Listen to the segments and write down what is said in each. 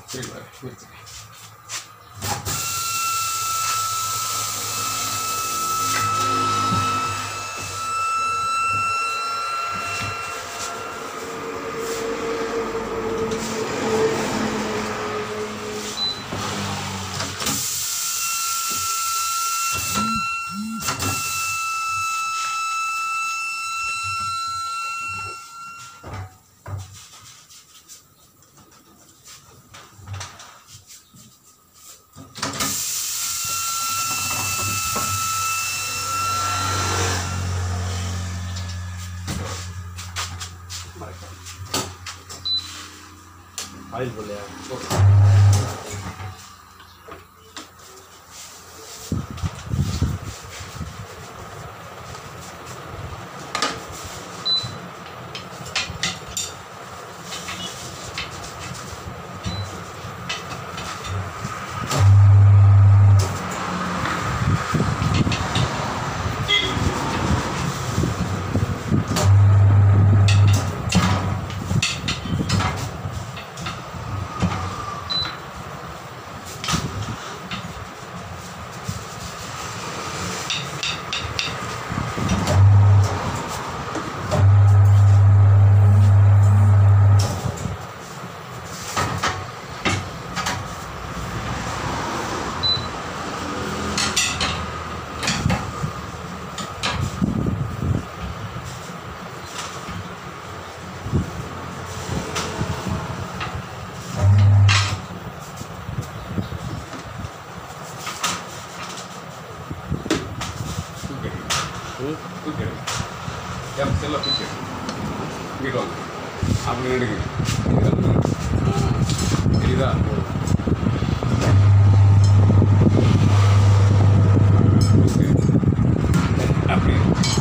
சரி பாரு, வச்சு. ஆயில் போடலையா தூக்கி எடு. ம் தூக்கி எடு. ஏன் செல்ல தூக்கி எடு. இங்கிட்டு வாங்க. அப்படி எடுங்க தெரியுதா அப்படி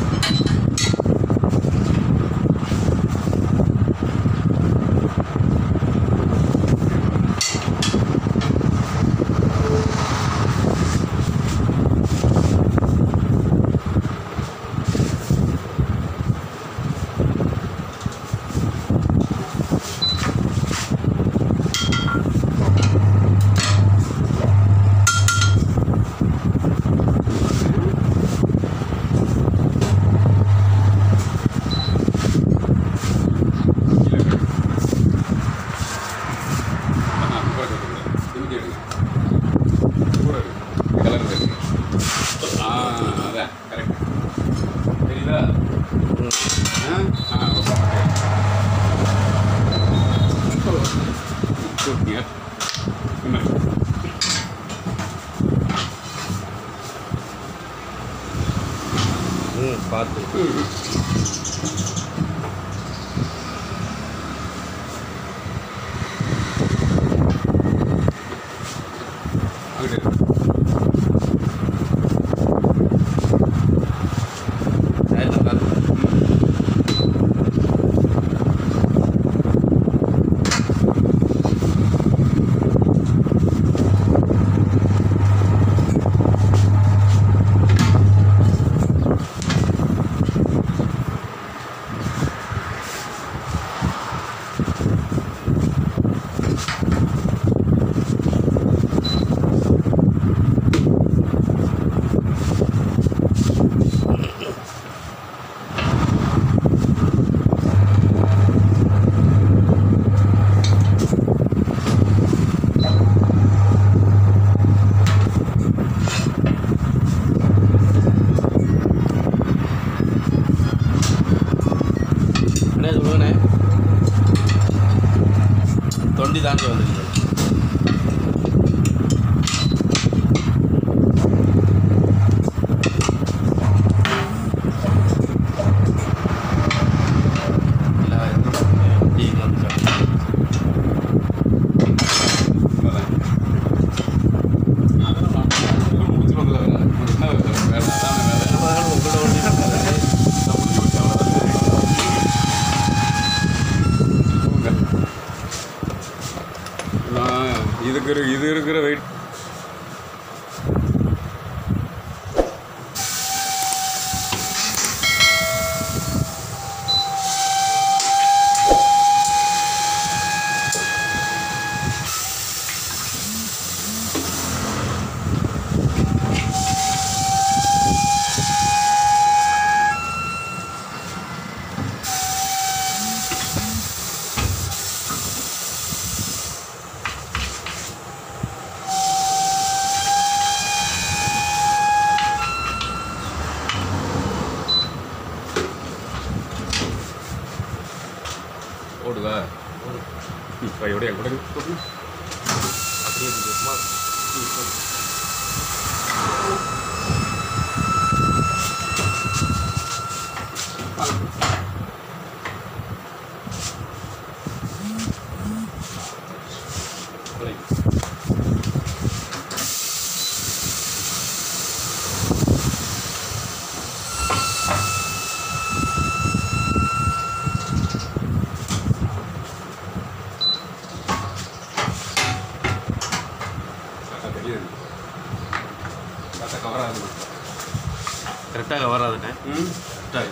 கீழே விடு. ஆ, கூட எடுங்க. இங்கே எடுங்க. கூட எடு. கலர் எடுங்க. ஆ, அதான் correct. தெரியுதா ம் ஆ ஆ ஓகே தூக்கிங்க என்ன ம் பார்த்து அங்கிட்டு ஆயில் நல்லா இருக்கு என்ன சொல்லுங்கண்ணே தொண்டி தாண்டி வந்துருக்கு இல்லை டீ வந்துட்டேன் அதான் அதெல்லாம் நான் முடிச்சு வந்ததில்ல வேலை என்ன வேலை அதான வேலை நம்ம உங்களோட வண்டி தான் நான் முடிச்சு வச்சு அவ்வளோதான் நான் இதுக்கு இரு- இது இருக்கிற வெயிட் ஓடுதா ம் கை எப்படியா கூட தூக்கு. அப்படியே இருக்கு சும்மா கரெக்டாக தெரியுது கரெக்டாக கவர் ஆகுது கரெக்டாக வராதுண்ணே ம் கரெக்டாக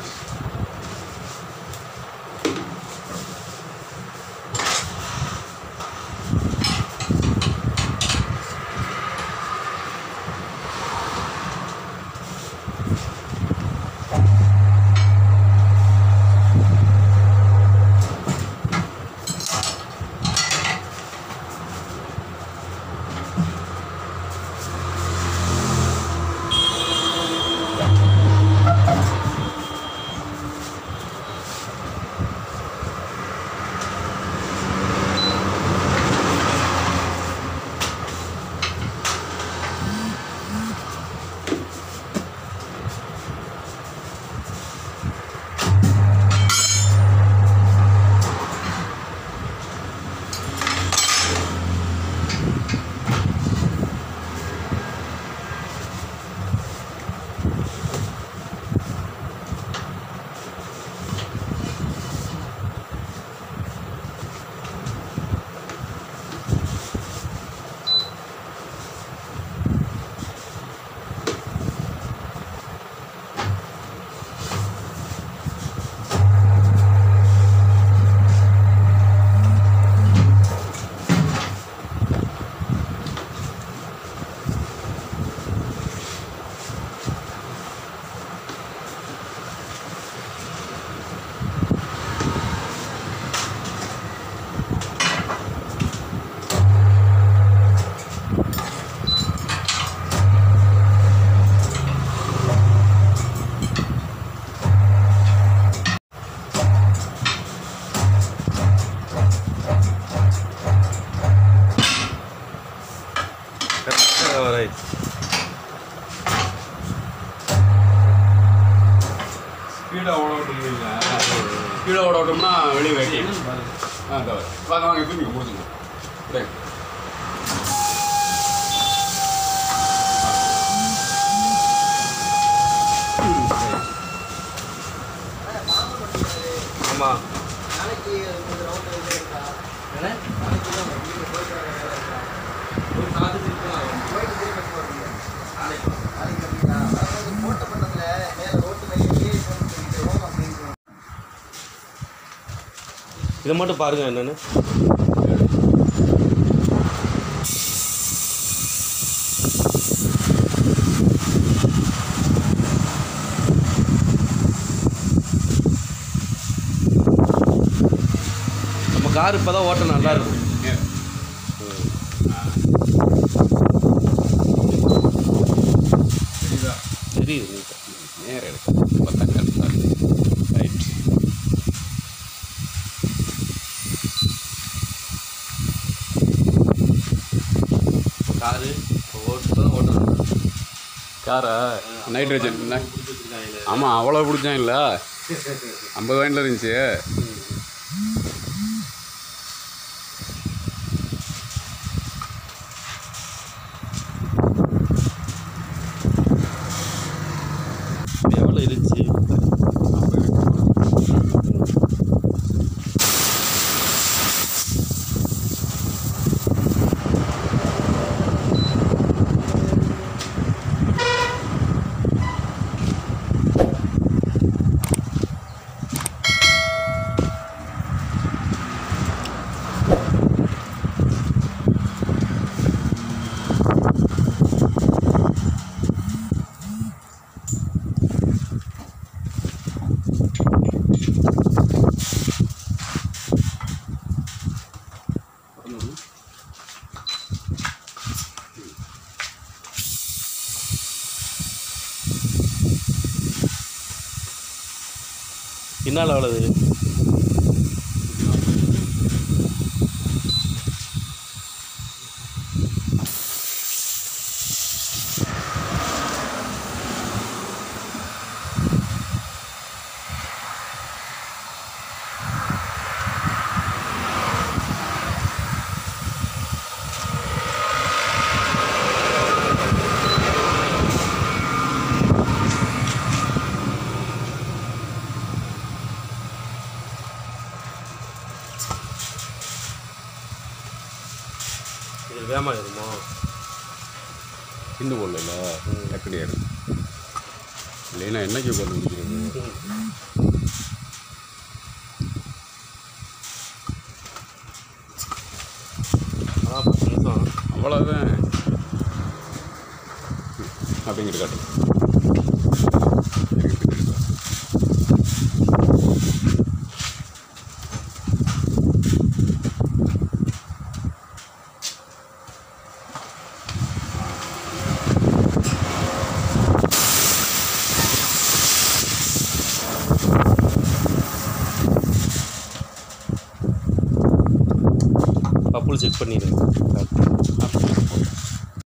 கரெக்டாக வராது ஸ்பீடாக ஓட விட்டுருந்தீங்களா ஸ்பீடாக ஓட விட்டோம்னா வெளியே வெட்டி ஆ தவிர வாங்க வாங்க தூக்கி முடிச்சுங்க டேய் ஆமாம் நாளைக்கு உங்களுக்கு ரவுண்ட் இது இருக்கா நாளைக்கு தான் நீங்கள் போயிட்டு வர வேலை இருக்கா ஒரு நாலு திருப்பி போயிட்டு திரும்ப போகிறீங்க நாளைக்கு நாளைக்கு அப்படியா அதாவது போட்ட பட்டத்தில் மேலே ரோட்டு மேலே ஏறி போகணும்னு சொல்லிட்டு ஓம் அப்படின்னு இதை மட்டும் பாருங்க என்னன்னு நம்ம கார் இப்போ தான் ஓட்ட நல்லா இருக்கும் நேர். தெரியுதா தெரியுது நேர் எடுக்க பார்த்தா கரெக்டாக ரைட் காரு ஓட்டு தான் ஓட்டணும் காரா நைட்ரஜன் கொடுத்து வச்சிருக்காங்க ஆமாம் அவ்வளோ பிடிச்சான் இல்லை ஐம்பது வாயிண்டில் இருந்துச்சு எவ்வளோ இருந்துச்சு பின்னால் அவ்வளோது வேமா இருக்குமோ இன்னும் போடல டக்குனு ஏறும் இல்லைன்னா என்னைக்கு உட்காந்து முடிக்கிறது அதான் பத்து நிமிஷம் அவ்வளோதான் அப்படிங்கிற காட்டு இருக்கு, பின்னாடி வா. கப்புள் செக் பண்ணிடு அப்படி